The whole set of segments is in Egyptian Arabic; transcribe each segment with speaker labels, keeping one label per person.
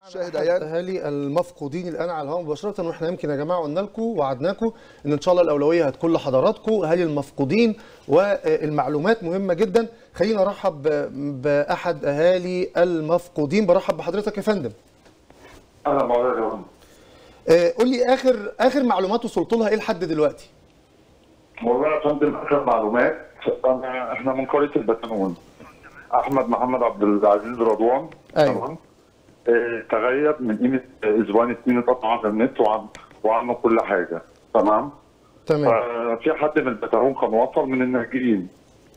Speaker 1: شاهد عيان
Speaker 2: اهالي المفقودين الان على الهواء مباشره واحنا يمكن يا جماعه قلنا لكم وعدناكم ان ان شاء الله الاولويه هتكون لحضراتكم اهالي المفقودين والمعلومات مهمه جدا خلينا نرحب ب- باحد اهالي المفقودين برحب بحضرتك يا فندم
Speaker 3: انا مولانا
Speaker 2: آه، قول لي اخر اخر معلومات وصلت لها ايه لحد دلوقتي
Speaker 3: والله يا فندم اخر معلومات انا احنا من قريه البتنون احمد محمد عبد العزيز رضوان
Speaker 2: أيوة.
Speaker 3: تمام اه تغيب من قيمه اسبوعين اتنين اتقطع على النت وعن وعنه كل حاجه تمام
Speaker 2: تمام
Speaker 3: ففي حد من البتنون كان وصل من الناجين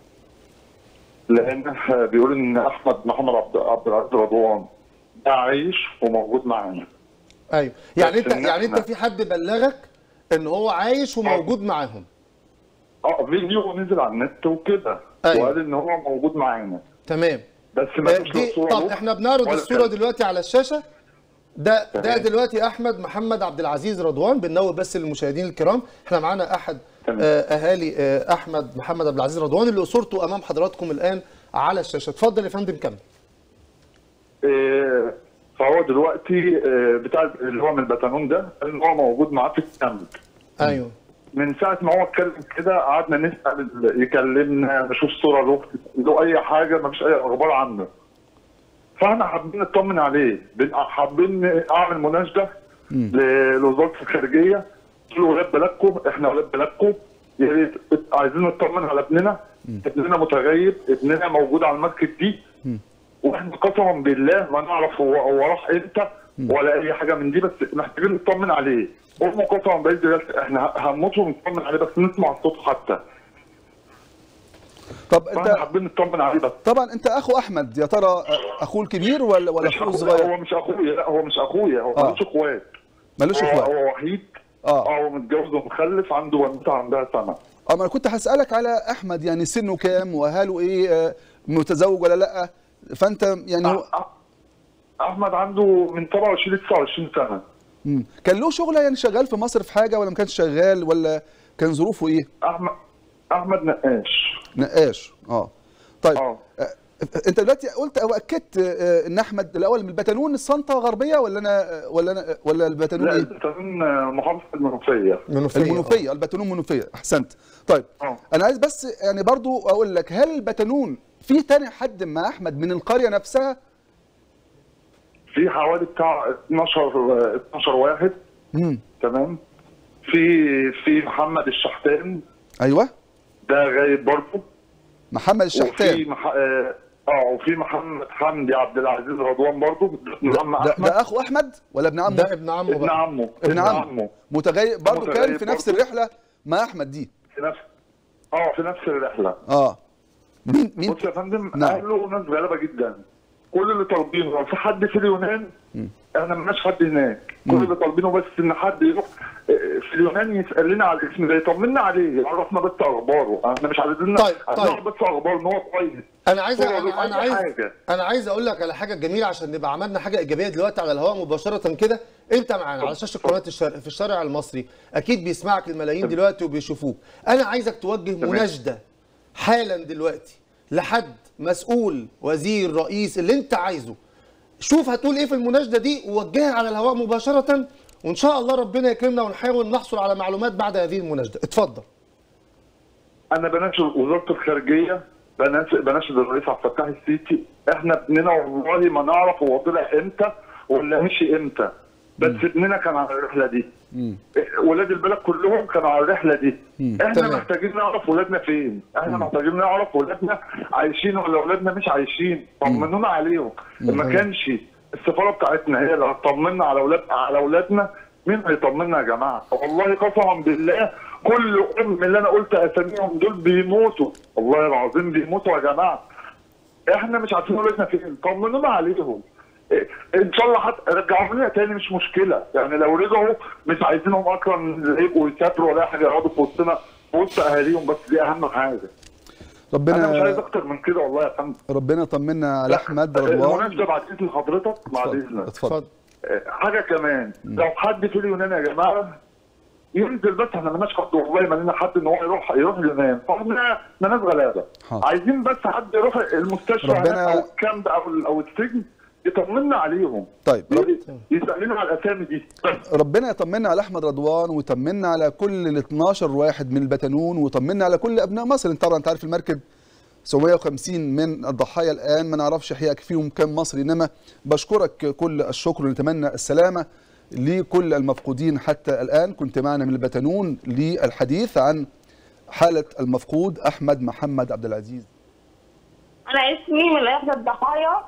Speaker 3: لان بيقول ان احمد محمد عبد عبد العزيز رضوان ده عايش وموجود معانا
Speaker 2: ايوه يعني
Speaker 3: بس
Speaker 2: انت
Speaker 3: إن
Speaker 2: يعني انت
Speaker 3: إحنا-
Speaker 2: في حد بلغك ان هو عايش وموجود معاهم
Speaker 3: اه فيديو نزل على النت وكده
Speaker 2: أيوة.
Speaker 3: وقال ان هو موجود معانا
Speaker 2: تمام
Speaker 3: بس ما
Speaker 2: آه،
Speaker 3: فيش
Speaker 2: دي
Speaker 3: له صوره
Speaker 2: طب
Speaker 3: له
Speaker 2: احنا بنعرض
Speaker 3: ولا
Speaker 2: الصوره
Speaker 3: كلام.
Speaker 2: دلوقتي على الشاشه ده ده
Speaker 3: تمام.
Speaker 2: دلوقتي احمد محمد عبد العزيز رضوان بننوه بس للمشاهدين الكرام احنا معانا احد
Speaker 3: تمام.
Speaker 2: آه، اهالي آه، احمد محمد عبد العزيز رضوان اللي صورته امام حضراتكم الان على الشاشه اتفضل يا فندم كمل
Speaker 3: آه، فهو دلوقتي آه، بتاع اللي هو من البتنون ده قال ان هو موجود معاه في الكامب
Speaker 2: ايوه
Speaker 3: من ساعه ما هو اتكلم كده قعدنا نسال ال- يكلمنا نشوف صوره له له اي حاجه ما فيش اي اخبار عنه فاحنا حابين نطمن عليه بن- حابين اعمل مناشده ل- لوزاره الخارجيه قلت له ولاد بلدكم احنا ولاد بلدكم يا ريت عايزين نطمن على ابننا ابننا متغيب ابننا موجود على المركب دي واحنا قسما بالله ما نعرف هو هو راح امتى ولا اي حاجه من دي بس محتاجين نطمن عليه امه قسما بالله احنا هنموت ونطمن عليه بس نسمع صوته حتى
Speaker 1: طب
Speaker 3: فاحنا
Speaker 1: انت
Speaker 3: حابين نطمن عليه بس
Speaker 1: طبعا انت اخو احمد يا ترى اخوه الكبير ولا ولا
Speaker 3: مش
Speaker 1: اخوه
Speaker 3: أخويا
Speaker 1: الصغير
Speaker 3: هو مش اخويا لا هو مش اخويا هو
Speaker 1: آه.
Speaker 3: ملوش اخوات
Speaker 1: ملوش
Speaker 3: هو,
Speaker 1: اخوات
Speaker 3: هو وحيد
Speaker 1: اه
Speaker 3: اه هو متجوز ومخلف عنده بنوته عندها سنه
Speaker 1: اه ما انا كنت هسالك على احمد يعني سنه كام وهاله ايه آه، متزوج ولا لا فانت يعني هو
Speaker 3: أح- احمد عنده من 27 ل 29 سنه
Speaker 1: مم. كان له شغله يعني شغال في مصر في حاجه ولا ما كانش شغال ولا كان ظروفه ايه
Speaker 3: احمد احمد نقاش
Speaker 1: نقاش اه طيب
Speaker 3: اه
Speaker 1: آه، انت دلوقتي قلت او اكدت آه، ان احمد الاول من البتنون الصنطه غربيه ولا انا ولا أنا ولا البتنون
Speaker 3: لا
Speaker 1: ايه
Speaker 3: البتنون محافظه المنوفيه
Speaker 2: منوفيه
Speaker 1: المنوفيه البتنون منوفيه احسنت طيب
Speaker 3: اه
Speaker 1: انا عايز بس يعني برضو اقول لك هل البتنون في تاني حد مع احمد من القريه نفسها
Speaker 3: في حوالي بتاع 12 12 واحد
Speaker 1: امم
Speaker 3: تمام في في محمد الشحتان
Speaker 1: ايوه
Speaker 3: ده غايب برضه
Speaker 1: محمد
Speaker 3: وفي
Speaker 1: الشحتان
Speaker 3: مح... اه آه، وفي محمد حمدي عبد العزيز رضوان برضه ابن عم
Speaker 1: ده,
Speaker 3: احمد
Speaker 1: ده اخو احمد ولا ابن عمه
Speaker 2: ده ابن عمه
Speaker 3: ابن
Speaker 2: بقى
Speaker 3: عمه
Speaker 1: ابن عمه متغيب برضو كان
Speaker 3: متغيب
Speaker 1: في نفس
Speaker 3: برضو.
Speaker 1: الرحله مع احمد دي
Speaker 3: في نفس اه في نفس الرحله
Speaker 1: اه مين مين
Speaker 3: بص يا فندم
Speaker 1: نعم.
Speaker 3: اهله ناس غلابه جدا كل اللي طالبينه لو في حد في اليونان احنا مالناش حد هناك كل اللي طالبينه بس ان حد يروح آه، في اليونان يسال لنا على الاسم ده يطمنا عليه يعرفنا بس اخباره احنا مش عايزين
Speaker 2: طيب،
Speaker 3: عايزين
Speaker 2: طيب.
Speaker 3: نعرف بس اخباره ان هو كويس
Speaker 2: انا عايز
Speaker 3: صورة
Speaker 2: انا,
Speaker 3: له،
Speaker 2: أنا
Speaker 3: أي
Speaker 2: عايز
Speaker 3: حاجة.
Speaker 2: انا عايز اقول لك على حاجه جميله عشان نبقى عملنا حاجه ايجابيه دلوقتي على الهواء مباشره كده انت معانا على شاشه قناه الشرق في الشارع المصري اكيد بيسمعك الملايين دلوقتي وبيشوفوك انا عايزك توجه
Speaker 3: تمام.
Speaker 2: مناشده حالا دلوقتي لحد مسؤول وزير رئيس اللي انت عايزه شوف هتقول ايه في المناشده دي ووجهها على الهواء مباشره وان شاء الله ربنا يكرمنا ونحاول نحصل على معلومات بعد هذه المناشده اتفضل
Speaker 3: انا بناشد وزاره الخارجيه بناشد بناشد الرئيس عبد الفتاح السيسي احنا ابننا والله ما نعرف هو طلع امتى ولا مشي امتى بس ابننا كان على الرحله دي ولاد البلد كلهم كانوا على الرحله دي احنا
Speaker 2: تمام.
Speaker 3: محتاجين نعرف ولادنا فين احنا محتاجين نعرف ولادنا عايشين ولا ولادنا مش عايشين طمنونا عليهم ما كانش السفاره بتاعتنا هي اللي هتطمنا على اولاد على اولادنا مين هيطمنا يا جماعه والله قسما بالله كل ام اللي انا قلت اساميهم دول بيموتوا والله العظيم بيموتوا يا جماعه احنا مش عارفين ولادنا فين طمنونا عليهم إيه، ان شاء الله حتى رجعوهم لنا تاني مش مشكله يعني لو رجعوا مش عايزينهم اصلا يبقوا يسافروا ولا حاجه يقعدوا في وسطنا في وسط اهاليهم بس دي اهم حاجه انا مش عايز
Speaker 1: ربنا
Speaker 3: اكتر من كده والله يا فندم
Speaker 1: ربنا طمنا على احمد رضوان
Speaker 3: المناسبه بعد اذن حضرتك بعد
Speaker 1: اتفضل
Speaker 3: اذنك
Speaker 1: اتفضل
Speaker 2: اتفضل
Speaker 3: آه، حاجه كمان لو حد في اليونان يا جماعه ينزل بس احنا مالناش حد والله ما لنا حد ان هو يروح يروح اليونان فاحنا احنا ناس غلابه
Speaker 1: حاضر.
Speaker 3: عايزين بس حد يروح المستشفى
Speaker 1: ربنا-
Speaker 3: هناك او الكامب او ال- او السجن يطمنا عليهم
Speaker 1: طيب رب
Speaker 3: يسالنا على الاسامي دي
Speaker 1: ربنا يطمنا على احمد رضوان ويطمنا على كل ال 12 واحد من البتنون ويطمنا على كل ابناء مصر انت طبعا انت عارف المركب 750 من الضحايا الان ما نعرفش حقيقه فيهم كم مصري انما بشكرك كل الشكر ونتمنى السلامه لكل المفقودين حتى الان كنت معنا من البتنون للحديث عن حاله المفقود احمد محمد عبد العزيز
Speaker 4: انا اسمي من احدى الضحايا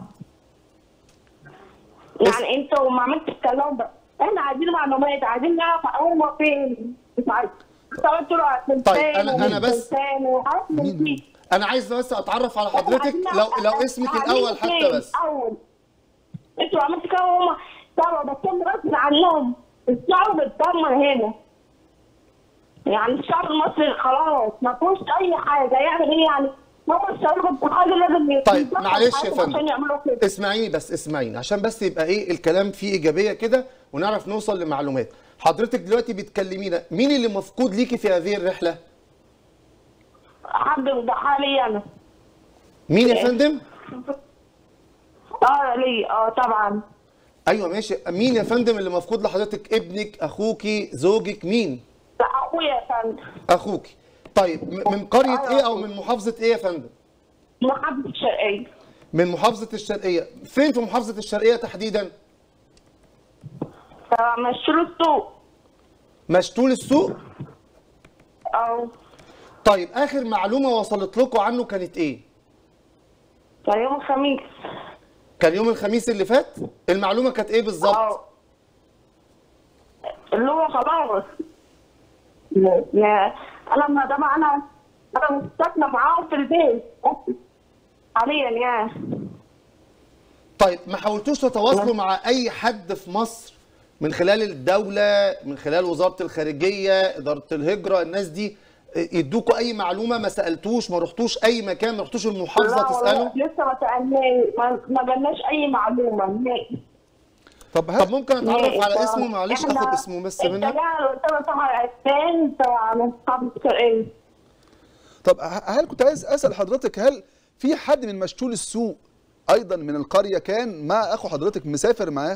Speaker 4: يعني انتوا ما عملتش الكلام ده احنا عايزين معلومات عايزين نعرف هو فين مش عارف قلت له على
Speaker 2: طيب، أنا- أنا بس-
Speaker 4: تلتان وحاجات من
Speaker 1: مين؟
Speaker 4: دي.
Speaker 2: انا عايز بس اتعرف على حضرتك
Speaker 4: عايزين
Speaker 2: لو
Speaker 4: نعرف
Speaker 2: لو اسمك
Speaker 4: عايزين
Speaker 2: الاول حتى
Speaker 4: فين
Speaker 2: بس
Speaker 4: الاول انتوا عملتوا كده وهم طبعا بس هم غصب عنهم الشعب اتدمر هنا يعني الشعب المصري خلاص ما فيهوش اي حاجه يعمل ايه يعني هم الشعب بحاجه لازم
Speaker 2: طيب
Speaker 4: يتدخل
Speaker 2: معلش يا
Speaker 4: حياتهم
Speaker 2: فندم
Speaker 4: عشان يعملوا كده
Speaker 2: اسمعيني بس اسمعيني عشان بس يبقى ايه الكلام فيه ايجابيه كده ونعرف نوصل لمعلومات حضرتك دلوقتي بتكلمينا مين اللي مفقود ليكي في هذه الرحله
Speaker 4: حد من ضحالي انا
Speaker 2: مين يا فندم
Speaker 4: اه لي اه طبعا
Speaker 2: ايوه ماشي مين يا فندم اللي مفقود لحضرتك ابنك اخوكي زوجك مين
Speaker 4: لا اخويا يا فندم
Speaker 2: اخوكي طيب م- من قريه ايه او من محافظه ايه يا فندم
Speaker 4: محافظة الشرقية
Speaker 2: من محافظه الشرقيه فين في محافظه الشرقيه تحديدا
Speaker 4: مشروع السوق
Speaker 2: مشتول السوق
Speaker 4: او
Speaker 2: طيب اخر معلومه وصلت لكم عنه كانت ايه
Speaker 4: كان يوم الخميس
Speaker 2: كان يوم الخميس اللي فات المعلومه كانت ايه بالظبط
Speaker 4: اه اللي هو خلاص يا انا ما طبعا انا انا مش ساكنه معاهم في البيت حاليا يعني
Speaker 2: طيب ما حاولتوش تتواصلوا مع اي حد في مصر من خلال الدولة من خلال وزارة الخارجية إدارة الهجرة الناس دي يدوكوا أي معلومة ما سألتوش ما رحتوش أي مكان ما رحتوش المحافظة
Speaker 4: لا والله
Speaker 2: تسألوا
Speaker 4: لسه ما سالناش ما ما جالناش اي معلومه نهائي
Speaker 1: طب هل
Speaker 2: طب ممكن أتعرف على
Speaker 4: نهائي.
Speaker 2: اسمه معلش
Speaker 4: إحنا
Speaker 2: آخد اسمه بس منك
Speaker 4: اتجهنا لقدام طبعا عثمان تبع محافظه الشرقيه
Speaker 1: طب ه- هل كنت عايز اسال حضرتك هل في حد من مشتول السوق ايضا من القريه كان مع اخو حضرتك مسافر معاه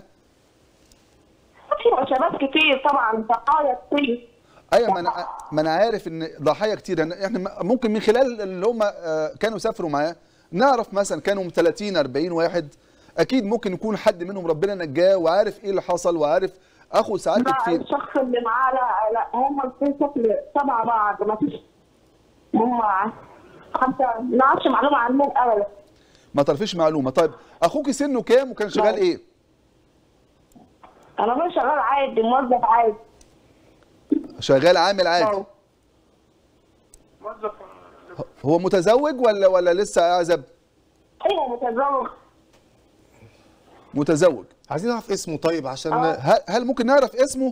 Speaker 4: ايوه شباب كتير طبعا ضحايا كتير
Speaker 1: ايوه ما انا ما انا عارف ان ضحايا كتير يعني احنا م- ممكن من خلال اللي هم آه، كانوا سافروا معاه نعرف مثلا كانوا 30 40 واحد اكيد ممكن يكون حد منهم ربنا نجاه وعارف ايه اللي حصل وعارف اخو سعادتك
Speaker 4: لا
Speaker 1: فين
Speaker 4: الشخص اللي معاه لا لا هم الاثنين شكل تبع بعض ما فيش هم حتى ما نعرفش معلومه عنهم ابدا
Speaker 1: ما تعرفيش معلومه طيب اخوك سنه كام وكان شغال
Speaker 4: لا.
Speaker 1: ايه
Speaker 4: انا مش شغال عادي موظف عادي
Speaker 1: شغال عامل عادي هو متزوج ولا ولا لسه اعزب
Speaker 4: ايوه متزوج
Speaker 1: متزوج
Speaker 2: عايزين نعرف اسمه طيب عشان
Speaker 1: هل, هل ممكن نعرف اسمه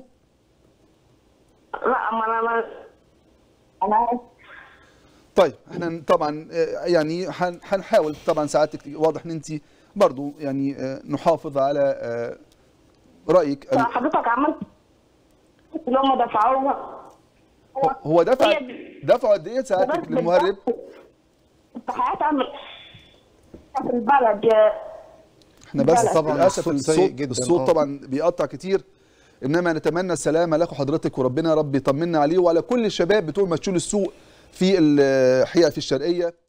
Speaker 4: لا ما انا ما انا عارف.
Speaker 1: طيب احنا طبعا آه، يعني هن- هنحاول طبعا ساعتك واضح ان انت برضو يعني آه، نحافظ على آه، رايك ال-
Speaker 4: حضرتك عملت اللي هم دفعوها
Speaker 1: هو- هو دفع
Speaker 4: هي-
Speaker 1: دفعوا قد ايه ساعتك للمهرب
Speaker 4: التحقيقات عمل في البلد يا
Speaker 1: احنا بس
Speaker 4: لا،
Speaker 2: طبعاً
Speaker 1: للاسف
Speaker 2: الصوت
Speaker 1: الصوت
Speaker 2: سيء جداً،
Speaker 1: الصوت
Speaker 2: آه.
Speaker 1: طبعا بيقطع كتير انما نتمنى السلامه لاخو حضرتك وربنا يا رب يطمنا عليه وعلى كل الشباب بتوع مشلول السوق في الحقيقه في الشرقيه